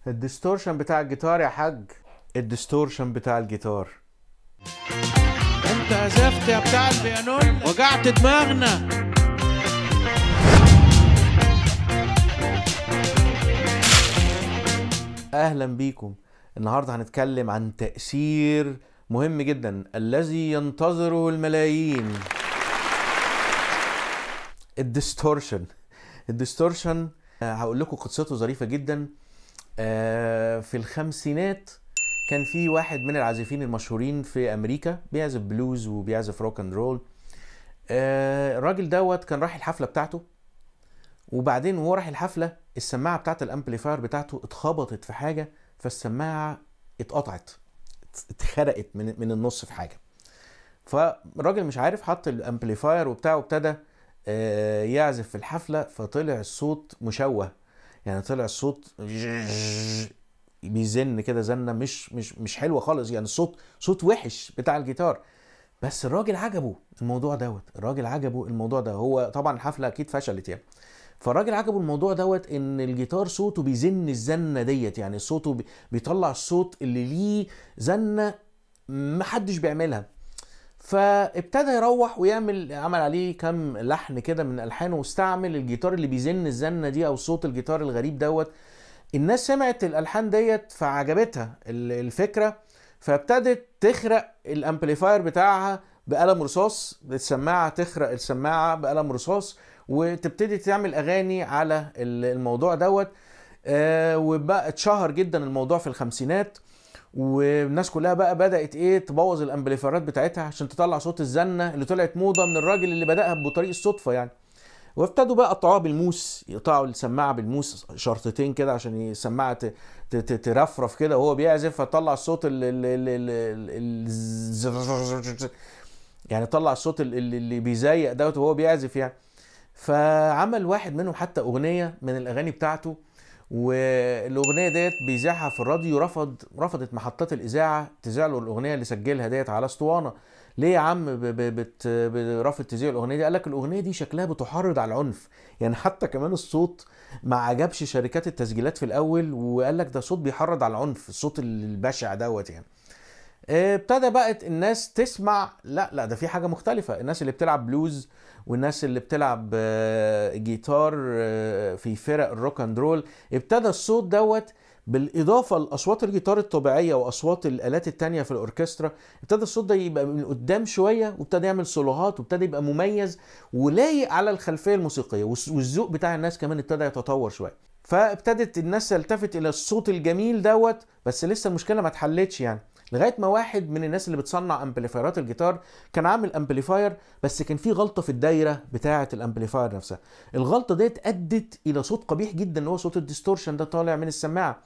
الديستورشن بتاع الجيتار يا حاج الديستورشن بتاع الجيتار انت عزفت يا بتاع البيانون وجعت دماغنا اهلا بيكم النهارده هنتكلم عن تأثير مهم جدا الذي ينتظره الملايين الديستورشن الديستورشن آه، هقول لكم قصته ظريفة جدا آه، في الخمسينات كان في واحد من العازفين المشهورين في امريكا بيعزف بلوز وبيعزف روك اند رول آه، الراجل دوت كان رايح الحفلة بتاعته وبعدين وهو رايح الحفلة السماعة بتاعت الامبليفاير بتاعته اتخبطت في حاجة فالسماعة اتقطعت اتخرقت من من النص في حاجة فالراجل مش عارف حط الامبليفاير وبتاعه وابتدى آه، يعزف في الحفلة فطلع الصوت مشوه يعني طلع الصوت بيزن كده زنة مش مش مش حلوة خالص يعني الصوت صوت وحش بتاع الجيتار بس الراجل عجبه الموضوع دوت الراجل عجبه الموضوع ده هو طبعا الحفلة اكيد فشلت يعني فالراجل عجبه الموضوع دوت ان الجيتار صوته بيزن الزنه ديت يعني صوته بي- بيطلع الصوت اللي ليه زنه محدش بيعملها فابتدى يروح ويعمل عمل عليه كام لحن كده من الحانه واستعمل الجيتار اللي بيزن الزنه دي او صوت الجيتار الغريب دوت الناس سمعت الالحان ديت فعجبتها ال- الفكره فابتدت تخرق الامبليفاير بتاعها بقلم رصاص السماعه تخرق السماعه بقلم رصاص وتبتدي تعمل اغاني على ال- الموضوع دوت آه، وبقى اتشهر جدا الموضوع في الخمسينات والناس كلها بقى بدات ايه تبوظ الامبليفيرات بتاعتها عشان تطلع صوت الزنه اللي طلعت موضه من الراجل اللي بداها بطريق الصدفه يعني وابتدوا بقى يقطعوها بالموس يقطعوا السماعه بالموس شرطتين كده عشان السماعه ت- ت- ت- ترفرف كده وهو بيعزف فتطلع الصوت ال ال ال ال ال يعني طلع الصوت ال- ال- اللي بيزيق دوت وهو بيعزف يعني فعمل واحد منهم حتى اغنيه من الاغاني بتاعته والاغنيه ديت بيذاعها في الراديو رفض رفضت محطات الاذاعه تذاع له الاغنيه اللي سجلها ديت على اسطوانه ليه يا عم ب- ب- بت ب- رافض تذيع الاغنيه دي قال لك الاغنيه دي شكلها بتحرض على العنف يعني حتى كمان الصوت ما عجبش شركات التسجيلات في الاول وقال لك ده صوت بيحرض على العنف الصوت البشع دوت يعني آه، ابتدى بقت الناس تسمع لا لا ده في حاجه مختلفه الناس اللي بتلعب بلوز والناس اللي بتلعب آه، جيتار آه، في فرق الروك اند رول ابتدى الصوت دوت بالاضافه لاصوات الجيتار الطبيعيه واصوات الالات التانية في الاوركسترا ابتدى الصوت ده يبقى من قدام شويه وابتدى يعمل سولوهات وابتدى يبقى مميز ولايق على الخلفيه الموسيقيه والس- والذوق بتاع الناس كمان ابتدى يتطور شويه فابتدت الناس تلتفت الى الصوت الجميل دوت بس لسه المشكله ما اتحلتش يعني لغايه ما واحد من الناس اللي بتصنع امبليفايرات الجيتار كان عامل امبليفاير بس كان في غلطه في الدايره بتاعه الامبليفاير نفسها الغلطه ديت ادت الى صوت قبيح جدا اللي هو صوت الديستورشن ده طالع من السماعه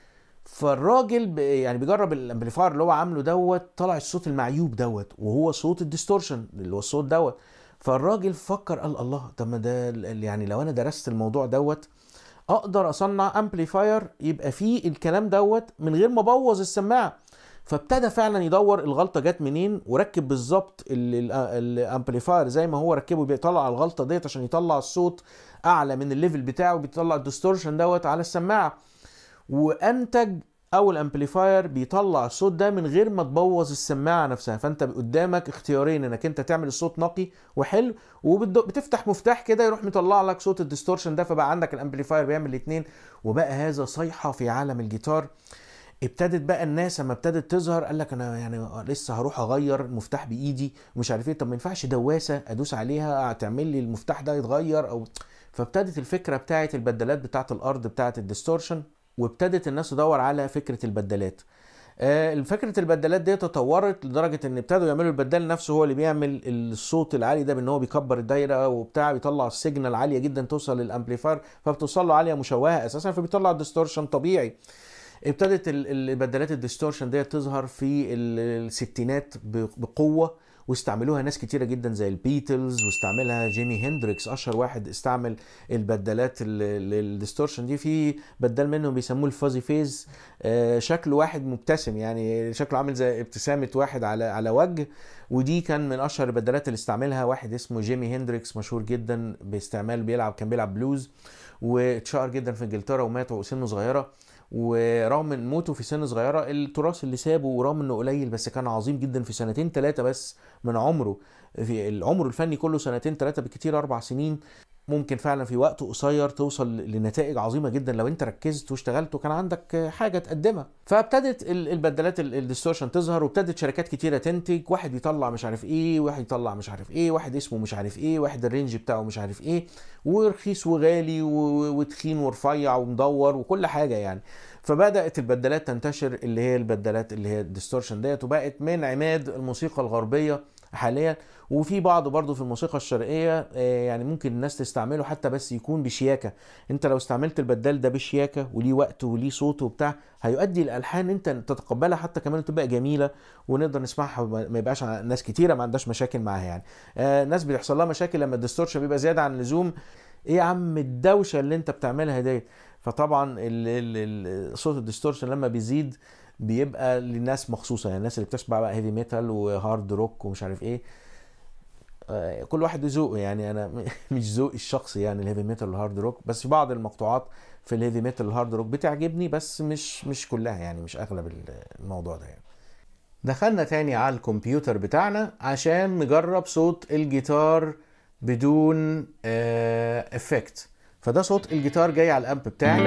فالراجل ب- يعني بيجرب الامبليفاير اللي هو عامله دوت طلع الصوت المعيوب دوت وهو صوت الديستورشن اللي هو الصوت دوت فالراجل فكر قال الله طب ما ده ال- يعني لو انا درست الموضوع دوت اقدر اصنع امبليفاير يبقى فيه الكلام دوت من غير ما ابوظ السماعه فابتدى فعلا يدور الغلطه جت منين وركب بالظبط ال- ال- الامبليفاير زي ما هو ركبه بيطلع الغلطه ديت عشان يطلع الصوت اعلى من الليفل بتاعه بيطلع الديستورشن دوت على السماعه وانتج اول امبليفاير بيطلع الصوت ده من غير ما تبوظ السماعه نفسها فانت قدامك اختيارين انك انت تعمل الصوت نقي وحلو وبتفتح مفتاح كده يروح مطلع لك صوت الديستورشن ده فبقى عندك الامبليفاير بيعمل الاثنين وبقى هذا صيحه في عالم الجيتار ابتدت بقى الناس لما ابتدت تظهر قال لك انا يعني لسه هروح اغير المفتاح بايدي ومش عارف ايه طب ما ينفعش دواسه ادوس عليها تعمل لي المفتاح ده يتغير او فابتدت الفكره بتاعت البدلات بتاعت الارض بتاعت الديستورشن وابتدت الناس تدور على فكره البدلات آه، فكره البدلات دي تطورت لدرجه ان ابتدوا يعملوا البدال نفسه هو اللي بيعمل الصوت العالي ده بان هو بيكبر الدايره وبتاع بيطلع السيجنال عاليه جدا توصل للامبليفاير فبتوصل له عاليه مشوهه اساسا فبيطلع ديستورشن طبيعي ابتدت ال- البدلات الديستورشن ديت تظهر في ال- الستينات ب- بقوه واستعملوها ناس كتيره جدا زي البيتلز واستعملها جيمي هندريكس اشهر واحد استعمل البدلات الديستورشن دي في بدال منهم بيسموه الفازي فيز آه، شكل واحد مبتسم يعني شكله عامل زي ابتسامه واحد على على وجه ودي كان من اشهر البدلات اللي استعملها واحد اسمه جيمي هندريكس مشهور جدا باستعمال بيلعب كان بيلعب بلوز واتشهر جدا في انجلترا ومات وسنه صغيره ورغم من موته في سن صغيره التراث اللي سابه ورغم انه قليل بس كان عظيم جدا في سنتين ثلاثه بس من عمره في العمر الفني كله سنتين ثلاثه بالكتير اربع سنين ممكن فعلا في وقت قصير توصل لنتائج عظيمه جدا لو انت ركزت واشتغلت وكان عندك حاجه تقدمها فابتدت ال- البدلات ال- الديستورشن تظهر وابتدت شركات كتيره تنتج واحد يطلع مش عارف ايه واحد يطلع مش عارف ايه واحد اسمه مش عارف ايه واحد الرينج بتاعه مش عارف ايه ورخيص وغالي و- وتخين ورفيع ومدور وكل حاجه يعني فبدات البدلات تنتشر اللي هي البدلات اللي هي الديستورشن ديت وبقت من عماد الموسيقى الغربيه حاليا وفي بعض برضه في الموسيقى الشرقيه آه، يعني ممكن الناس تستعمله حتى بس يكون بشياكه انت لو استعملت البدال ده بشياكه وليه وقت وليه صوت وبتاع هيؤدي الالحان انت تتقبلها حتى كمان تبقى جميله ونقدر نسمعها وما- ما يبقاش ع- ناس كتيره ما عندهاش مشاكل معاها يعني آه ناس بيحصل لها مشاكل لما الديستورشن بيبقى زياده عن اللزوم ايه يا عم الدوشه اللي انت بتعملها ديت فطبعا ال- ال- ال- صوت الديستورشن لما بيزيد بيبقى للناس مخصوصه يعني الناس اللي بتسمع بقى هيفي ميتال وهارد روك ومش عارف ايه آه، كل واحد ذوقه يعني انا مش ذوقي الشخصي يعني الهيفي ميتال والهارد روك بس في بعض المقطوعات في الهيفي ميتال والهارد روك بتعجبني بس مش مش كلها يعني مش اغلب ال- الموضوع ده يعني دخلنا تاني على الكمبيوتر بتاعنا عشان نجرب صوت الجيتار بدون آه، افكت فده صوت الجيتار جاي على الامب بتاعي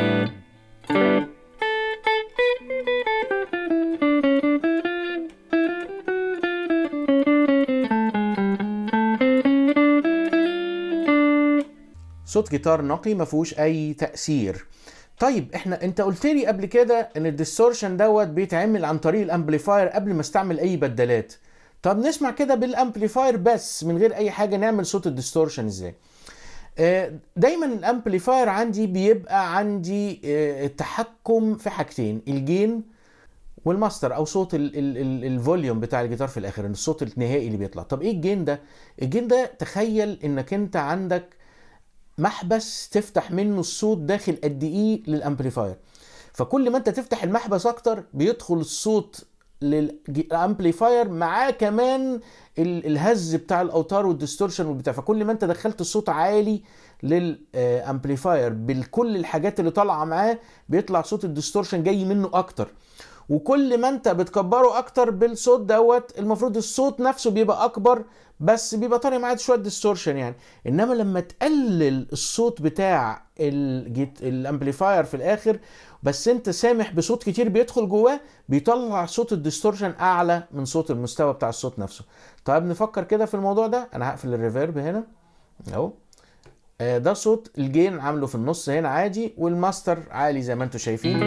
صوت جيتار نقي ما فيهوش اي تاثير طيب احنا انت قلت لي قبل كده ان الديستورشن دوت بيتعمل عن طريق الامبليفاير قبل ما استعمل اي بدلات طب نسمع كده بالامبليفاير بس من غير اي حاجه نعمل صوت الديستورشن ازاي آه، دايما الامبليفاير عندي بيبقى عندي آه، تحكم في حاجتين الجين والماستر او صوت ال- ال- ال- الفوليوم بتاع الجيتار في الاخر الصوت النهائي اللي بيطلع طب ايه الجين ده الجين ده تخيل انك انت عندك محبس تفتح منه الصوت داخل قد ايه للامبليفاير فكل ما انت تفتح المحبس اكتر بيدخل الصوت للامبليفاير معاه كمان ال- الهز بتاع الاوتار والديستورشن والبتاع فكل ما انت دخلت الصوت عالي للامبليفاير بكل الحاجات اللي طالعه معاه بيطلع صوت الديستورشن جاي منه اكتر وكل ما انت بتكبره اكتر بالصوت دوت المفروض الصوت نفسه بيبقى اكبر بس بيبقى طالع معاه شويه ديستورشن يعني انما لما تقلل الصوت بتاع الجيت الامبليفاير في الاخر بس انت سامح بصوت كتير بيدخل جواه بيطلع صوت الديستورشن اعلى من صوت المستوى بتاع الصوت نفسه طيب نفكر كده في الموضوع ده انا هقفل الريفيرب هنا اهو آه، ده صوت الجين عامله في النص هنا عادي والماستر عالي زي ما انتم شايفين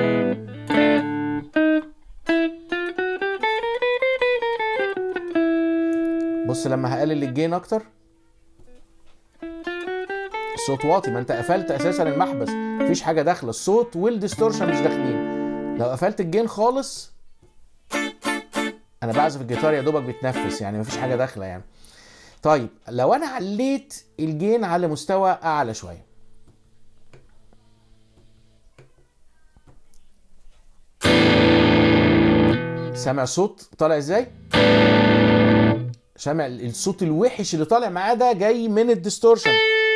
بص لما هقلل الجين اكتر الصوت واطي ما انت قفلت اساسا المحبس مفيش حاجه داخله الصوت والديستورشن مش داخلين لو قفلت الجين خالص انا بعزف الجيتار يا دوبك بيتنفس يعني مفيش حاجه داخله يعني طيب لو انا عليت الجين على مستوى اعلى شويه سامع صوت طالع ازاي سامع الصوت الوحش اللي طالع معاه ده جاي من الديستورشن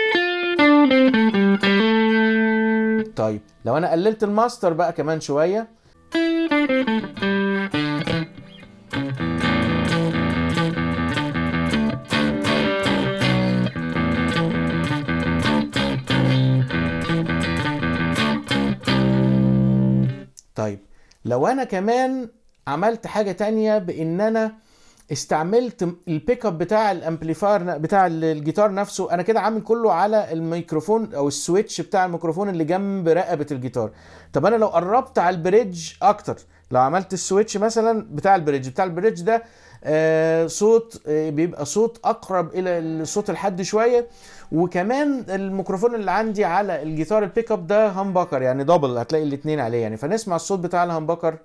طيب لو انا قللت الماستر بقى كمان شويه طيب لو انا كمان عملت حاجه تانية بان انا استعملت البيك اب بتاع الامبليفاير بتاع الجيتار نفسه انا كده عامل كله على الميكروفون او السويتش بتاع الميكروفون اللي جنب رقبه الجيتار طب انا لو قربت على البريدج اكتر لو عملت السويتش مثلا بتاع البريدج بتاع البريدج ده آه صوت آه بيبقى صوت اقرب الى الصوت الحد شويه وكمان الميكروفون اللي عندي على الجيتار البيك اب ده همبكر يعني دبل هتلاقي الاثنين عليه يعني فنسمع الصوت بتاع الهمبكر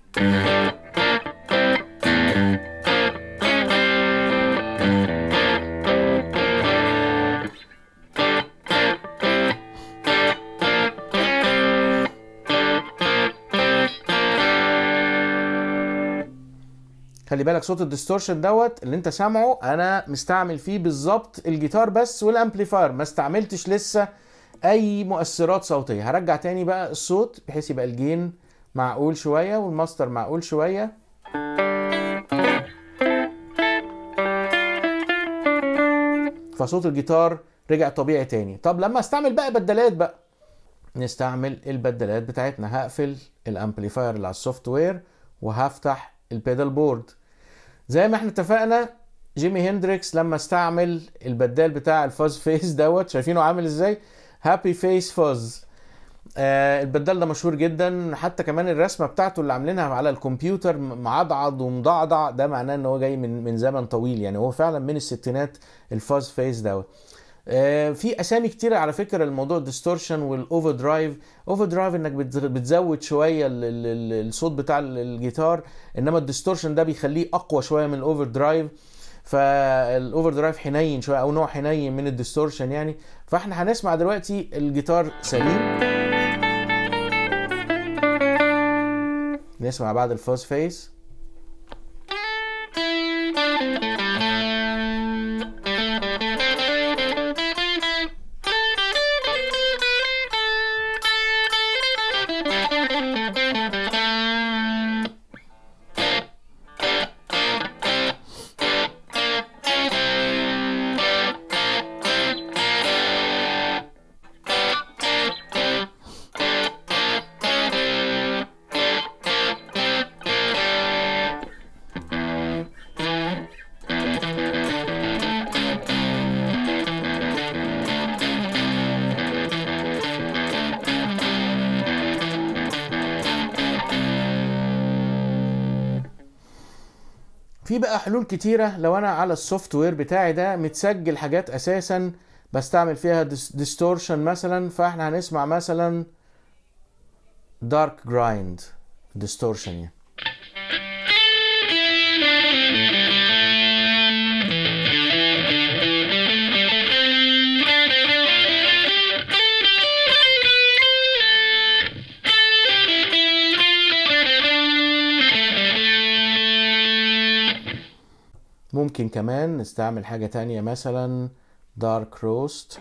خلي بالك صوت الديستورشن دوت اللي انت سامعه انا مستعمل فيه بالظبط الجيتار بس والامبليفاير ما استعملتش لسه اي مؤثرات صوتيه هرجع تاني بقى الصوت بحيث يبقى الجين معقول شويه والماستر معقول شويه فصوت الجيتار رجع طبيعي تاني طب لما استعمل بقى بدلات بقى نستعمل البدلات بتاعتنا هقفل الامبليفاير اللي على السوفت وير وهفتح البيدال بورد زي ما احنا اتفقنا جيمي هندريكس لما استعمل البدال بتاع الفاز فيس دوت شايفينه عامل ازاي هابي فيس فاز آه البدال ده مشهور جدا حتى كمان الرسمه بتاعته اللي عاملينها على الكمبيوتر م- معضعض ومضعضع ده معناه ان هو جاي من من زمن طويل يعني هو فعلا من الستينات الفاز فيس دوت آه، في اسامي كتيره على فكره الموضوع الديستورشن والاوفر درايف اوفر درايف انك بتز- بتزود شويه ال- ال- ال- الصوت بتاع ال- الجيتار انما الديستورشن ده بيخليه اقوى شويه من الاوفر درايف فالاوفر درايف حنين شويه او نوع حنين من الديستورشن يعني فاحنا هنسمع دلوقتي الجيتار سليم نسمع بعد الفاز فيس في بقى حلول كتيرة لو انا على السوفت وير بتاعي ده متسجل حاجات اساسا بستعمل فيها ديستورشن مثلا فاحنا هنسمع مثلا دارك جرايند ديستورشن يعني ممكن كمان نستعمل حاجة تانية مثلا دارك روست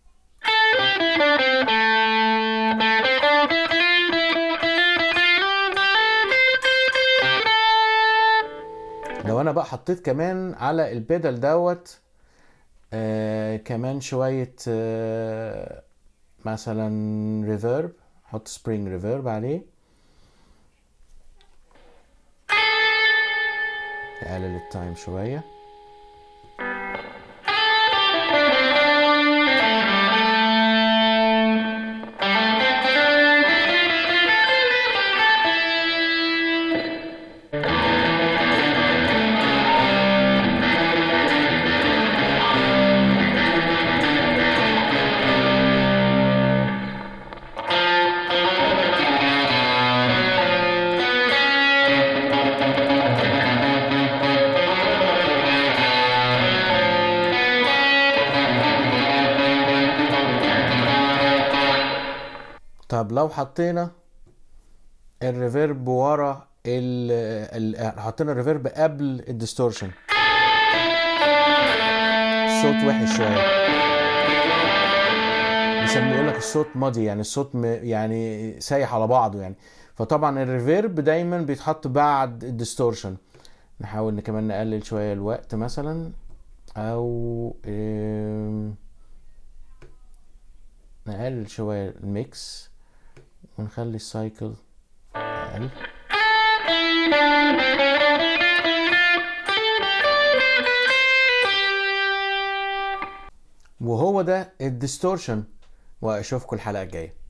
لو انا بقى حطيت كمان على البيدال دوت آه كمان شوية آه مثلا ريفيرب حط سبرينج ريفيرب عليه نقلل التايم شوية طب لو حطينا الريفيرب ورا ال ال حطينا الريفيرب قبل الديستورشن الصوت وحش شويه بيسميه يقول لك الصوت ماضي يعني الصوت م... يعني سايح على بعضه يعني فطبعا الريفيرب دايما بيتحط بعد الديستورشن نحاول ان كمان نقلل شويه الوقت مثلا او إم... نقلل شويه الميكس ونخلي السايكل اقل وهو ده الديستورشن واشوفكم الحلقه الجايه